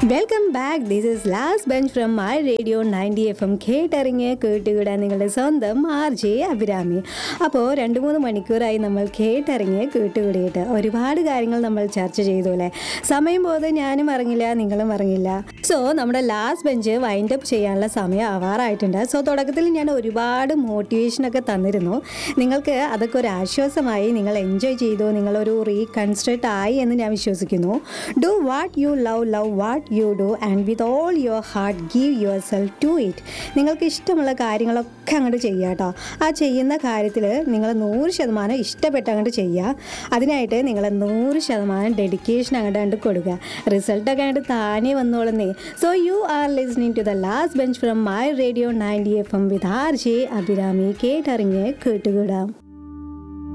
welcome back this is last bench from my radio ninety F M കേട്ടറിഞ്ഞ് കേട്ടുകൂടാൻ നിങ്ങളുടെ സ്വന്തം ആർ ജെ അഭിരാമി അപ്പോൾ രണ്ട് മൂന്ന് മണിക്കൂറായി നമ്മൾ കേട്ടറിഞ്ഞ് കേട്ടുകൂടിയിട്ട് ഒരുപാട് കാര്യങ്ങൾ നമ്മൾ ചർച്ച ചെയ്തു അല്ലേ സമയം പോതെ ഞാനും ഇറങ്ങില്ല നിങ്ങളും ഇറങ്ങില്ല സോ നമ്മുടെ ലാസ്റ്റ് ബെഞ്ച് വൈൻഡ് അപ്പ് ചെയ്യാനുള്ള സമയം ആവാറായിട്ടുണ്ട് സോ തുടക്കത്തിൽ ഞാൻ ഒരുപാട് മോട്ടിവേഷനൊക്കെ തന്നിരുന്നു നിങ്ങൾക്ക് അതൊക്കെ ഒരു ആശ്വാസമായി നിങ്ങൾ എൻജോയ് ചെയ്തു നിങ്ങളൊരു റീകൺസ്ട്രക്റ്റ് ആയി എന്ന് ഞാൻ വിശ്വസിക്കുന്നു do what you love love what you do and with all your heart give yourself to it നിങ്ങൾക്ക് ഇഷ്ടമുള്ള കാര്യങ്ങളൊക്കെ അങ്ങോട്ട് ചെയ്യുക കേട്ടോ ആ ചെയ്യുന്ന കാര്യത്തിൽ നിങ്ങൾ നൂറ് ശതമാനം ഇഷ്ടപ്പെട്ട് അങ്ങോട്ട് ചെയ്യുക അതിനായിട്ട് നിങ്ങൾ നൂറ് ശതമാനം ഡെഡിക്കേഷൻ അങ്ങോട്ട് കണ്ട് കൊടുക്കുക റിസൾട്ടൊക്കെ അങ്ങോട്ട് താനേ വന്നോളുന്നേ so you are listening to the last bench from my radio ninety F M with R J Abhirami കേട്ടറിഞ്ഞ് കേട്ടുകൂടാം